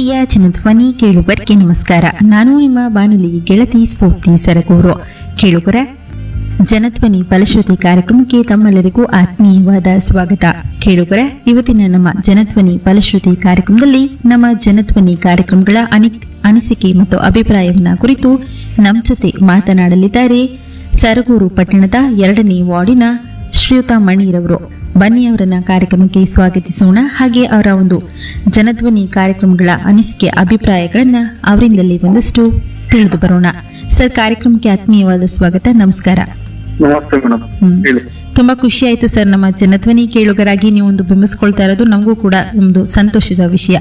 ಪ್ರೀತಿಯ ಜನಧ್ವನಿ ಕೇಳುಗರಿಗೆ ನಮಸ್ಕಾರ ನಾನು ನಿಮ್ಮ ಬಾನುಲಿ ಗೆಳತಿ ಸ್ಫೂರ್ತಿ ಸರಗೂರು ಕೇಳುಗರ ಜನಧ್ವನಿ ಫಲಶ್ರುತಿ ಕಾರ್ಯಕ್ರಮಕ್ಕೆ ತಮ್ಮೆಲ್ಲರಿಗೂ ಆತ್ಮೀಯವಾದ ಸ್ವಾಗತ ಕೇಳುಗರ ಇವತ್ತಿನ ನಮ್ಮ ಜನಧ್ವನಿ ಫಲಶ್ರುತಿ ಕಾರ್ಯಕ್ರಮದಲ್ಲಿ ನಮ್ಮ ಜನಧ್ವನಿ ಕಾರ್ಯಕ್ರಮಗಳ ಅನಿ ಅನಿಸಿಕೆ ಮತ್ತು ಅಭಿಪ್ರಾಯವನ್ನ ಕುರಿತು ನಮ್ಮ ಜೊತೆ ಮಾತನಾಡಲಿದ್ದಾರೆ ಸರಗೂರು ಪಟ್ಟಣದ ಎರಡನೇ ವಾರ್ಡಿನ ಶ್ರೀಯುತ ಮಣಿರವರು ಬನ್ನಿ ಅವರನ್ನ ಕಾರ್ಯಕ್ರಮಕ್ಕೆ ಸ್ವಾಗತಿಸೋಣ ಹಾಗೆ ಅವರ ಒಂದು ಜನಧ್ವನಿ ಕಾರ್ಯಕ್ರಮಗಳ ಅನಿಸಿಕೆ ಅಭಿಪ್ರಾಯಗಳನ್ನ ಅವರಿಂದಲೇ ಒಂದಷ್ಟು ತಿಳಿದು ಬರೋಣ ಸರ್ ಕಾರ್ಯಕ್ರಮಕ್ಕೆ ಆತ್ಮೀಯವಾದ ಸ್ವಾಗತ ನಮಸ್ಕಾರ ನಮಸ್ತೆ ಮೇಡಮ್ ಹ್ಮ್. ಹೇಳಿ ತುಂಬಾ ಖುಷಿ ಆಯ್ತು ಸರ್ ನಮ್ಮ ಜನಧ್ವನಿ ಕೇಳುಗರಾಗಿ ನೀವು ಒಂದು ಬಿಂಬಿಸ್ಕೊಳ್ತಾ ಇರೋದು ನಮಗೂ ಕೂಡ ಒಂದು ಸಂತೋಷದ ವಿಷಯ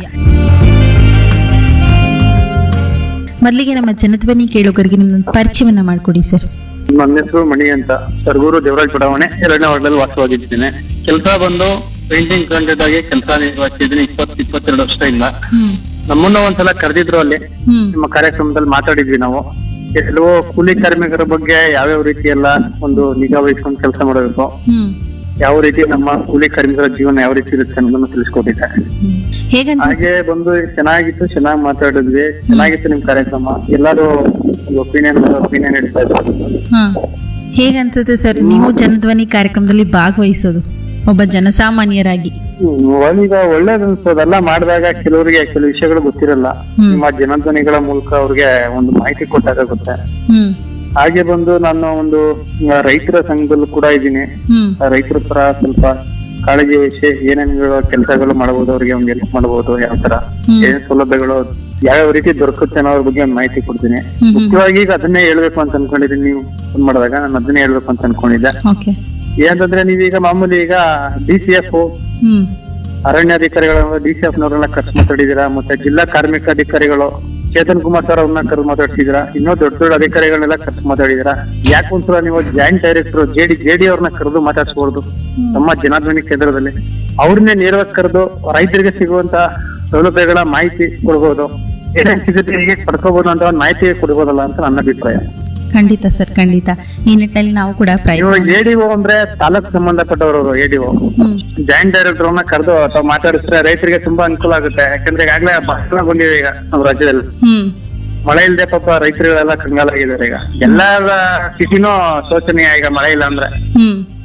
ಮೊದಲಿಗೆ ನಮ್ಮ ಜನಧ್ವನಿ ಕೇಳುಗರಿಗೆ ನಿಮ್ಮೊಂದು ಪರಿಚಯವನ್ನ ಮಾಡಿಕೊಡಿ ಸರ್ ನನ್ನ ಹೆಸರು ಮಣಿ ಅಂತ ಸರ್ಗೂರು ದೇವರಾಜ್ ಬಡಾವಣೆ ಎರಡನೇ ವಾರ್ಡಲ್ಲಿ ವಾಸವಾಗಿದ್ದೇನೆ ಕೆಲಸ ಬಂದು ಪೇಂಟಿಂಗ್ ಕಾಂಟ್ರಾಕ್ಟ್ ಆಗಿ ಕೆಲಸ ನಿರ್ವಹಿಸಿದ್ದೀನಿ ಇಪ್ಪತ್ ಇಪ್ಪತ್ತೆರಡು ವರ್ಷದಿಂದ ಹ್ಮ್ ನಮ್ಮನ್ನ ಒಂದ್ಸಲ ಕರೆದಿದ್ರು ಅಲ್ಲಿ ಹ್ಮ್ ನಿಮ್ಮ ಕಾರ್ಯಕ್ರಮದಲ್ಲಿ ಮಾತಾಡಿದ್ವಿ ನಾವು ಕೆಲವು ಕೂಲಿ ಕಾರ್ಮಿಕರ ಬಗ್ಗೆ ಯಾವ್ಯಾವ ರೀತಿ ಎಲ್ಲ ಒಂದು ನಿಗಾ ವಹಿಸ್ಕೊಂಡು ಕೆಲಸ ಮಾಡಬೇಕು ಹ್ಮ್ ಯಾವ ರೀತಿ ನಮ್ಮ ಕೂಲಿ ಕಾರ್ಮಿಕರ ಜೀವನ ಯಾವ ರೀತಿ ಇರುತ್ತೆ ಅನ್ನೋದನ್ನ ತಿಳಿಸ್ಕೊಟ್ಟಿದ್ದೆ ಹ್ಮ್. ಹೇಗನ್ಸುತ್ತೆ ಹಾಗೆ ಬಂದು ಚೆನ್ನಾಗಿತ್ತು ಚೆನ್ನಾಗಿ ಮಾತಾಡಿದ್ವಿ ಚೆನ್ನಾಗಿತ್ತು ನಿಮ್ ಕಾರ್ಯಕ್ರಮ ಎಲ್ಲರೂ ಒಂದು ಒಪಿನಿಯನ್ ಒಪಿನಿಯನ್ ಹೇಳ್ತಾ ಇದ್ರು ಹಾ ಹೇಗನ್ಸುತ್ತೆ ಸರ್ ನೀವು ಜನಧ್ವನಿ ಕಾರ್ಯಕ್ರಮದಲ್ಲಿ ಭಾಗವಹಿಸೋದು ಒಬ್ಬ ಜನಸಾಮಾನ್ಯರಾಗಿ ಹ್ಮ್, ಈಗ ಒಳ್ಳೇದ್ ಅನ್ಸೋದೆಲ್ಲ ಮಾಡಿದಾಗ ಕೆಲವರಿಗೆ ಕೆಲವು ವಿಷಯಗಳು ಗೊತ್ತಿರಲ್ಲ ಹ್ಮ್. ನಿಮ್ಮ ಜನಧ್ವನಿಗಳ ಮೂಲಕ ಅವ್ರಿಗೆ ಒಂದು ಮಾಹಿತಿ ಕೊಟ್ಟಾಗ ಗೊತ್ತೆ ಹ್ಮ್ ಹಾಗೆ ಬಂದು ನಾನು ಒಂದು ಆ, ರೈತರ ಸಂಘದಲ್ಲೂ ಕೂಡ ಇದ್ದೀನಿ ಹ್ಮ್ ಆ, ರೈತರ ಪರ ಸ್ವಲ್ಪ ಕಾಳಜಿ ವಿಷಯ ಏನೇನ್ ಕೆಲಸಗಳು ಮಾಡಬಹುದು ಅವ್ರಿಗೆ ಒಂದು ಹೆಲ್ಪ್ ಮಾಡಬಹುದು ಯಾವ ತರ ಹ್ಮ್. ಏನ್ ಸೌಲಭ್ಯಗಳು ಯಾವ್ಯಾವ ರೀತಿ ದೊರಕುತ್ತೆ ಅನ್ನೋದ್ರ ಬಗ್ಗೆ ಒಂದು ಮಾಹಿತಿ ಕೊಡ್ತೀನಿ ಹ್ಮ್ ಹ್ಮ್ ಮುಖ್ಯವಾಗಿ ಈಗ ಅದನ್ನೇ ಹೇಳ್ಬೇಕು ಅಂತ ಅನ್ಕೊಂಡಿದ್ದೀನಿ ನೀವು ಫೋನ್ ಮಾಡಿದಾಗ ನಾನು ಅದನ್ನೇ ಹೇಳ್ಬೇಕು ಅಂತ ಅನ್ಕೊಂಡಿದ್ದೆ ಓಕೆ ಏನಂತಂದ್ರೆ ನೀವೀಗ ಮಾಮೂಲಿ ಈಗ ಡಿ ಸಿ ಎಫ್ ಹ್ಮ್ ಅರಣ್ಯಾಧಿಕಾರಿಗಳ ಡಿ ಸಿ ಎಫ್ ನವರೆಲ್ಲ ಕರೆಸಿ ಮಾತಾಡಿದೀರಾ ಮತ್ತೆ ಜಿಲ್ಲಾ ಕಾರ್ಮಿಕ ಅಧಿಕಾರಿಗಳು ಚೇತನ್ ಕುಮಾರ್ ಸರ್ ಅವ್ರನ್ನ ಕರೆದು ಮಾತಾಡ್ಸಿದೀರಾ ಇನ್ನೂ ದೊಡ್ಡ ದೊಡ್ಡ ಅಧಿಕಾರಿಗಳನ್ನೆಲ್ಲ ಕರೆಸಿ ಮಾತಾಡಿದೀರಾ ಯಾಕೆ ಒಂದ್ಸಲ ನೀವು ಜಾಯಿಂಟ್ ಡೈರೆಕ್ಟರ್ ಜೆಡಿ ಜೆಡಿ ಅವ್ರನ್ನ ಕರೆದು ಮಾತಾಡ್ಸ್ಬಾರ್ದು ನಮ್ಮ ಜನಾರ್ದನಿ ಕೇಂದ್ರದಲ್ಲಿ ಅವ್ರನ್ನೇ ನೇರವಾಗಿ ಕರೆದು ರೈತರಿಗೆ ಸಿಗುವಂತ ಸೌಲಭ್ಯಗಳ ಮಾಹಿತಿ ಕೊಡ್ಬೋದು ಏನೇನ್ ಸಿಗುತ್ತೆ ಹೇಗೆ ಪಡ್ಕೋಬಹುದು ಅಂತ ಒಂದು ಮಾಹಿತಿ ಕೊಡ್ಬೋದಲ್ಲ ಅಂತ ನನ್ನ ಅಭಿಪ್ರಾಯ ಖಂಡಿತ ಸರ್ ಖಂಡಿತ ಈ ನಿಟ್ಟಿನಲ್ಲಿ ನಾವು ಕೂಡ ಇವಾಗ ಪ್ರಯತ್ನ ಎಡಿಒ ಅಂದ್ರೆ ತಾಲೂಕು ಸಂಬಂಧಪಟ್ಟವರು ಎಡಿಒ ಹ್ಮ್ ಜಾಯಿಂಟ್ ಡೈರೆಕ್ಟರ್ ಅವ್ರನ್ನ ಕರೆದು ಅಥವಾ ಮಾತಾಡಿಸಿದ್ರೆ ರೈತರಿಗೆ ತುಂಬಾ ಅನುಕೂಲ ಆಗುತ್ತೆ ಯಾಕಂದ್ರೆ ಈಗಾಗಲೇ ಬಹಳ ಬಂದಿದೆ ಈಗ ನಮ್ಮ ರಾಜ್ಯದಲ್ಲಿ ಹ್ಮ್ ಮಳೆ ಇಲ್ಲದೆ ಪಾಪ ರೈತರುಗಳೆಲ್ಲ ಕಂಗಾಲಾಗಿದ್ದಾರೆ ಈಗ ಎಲ್ಲರ ಸ್ಥಿತಿನೂ ಶೋಚನೀಯ ಈಗ ಮಳೆ ಇಲ್ಲ ಅಂದ್ರೆ ಹ್ಮ್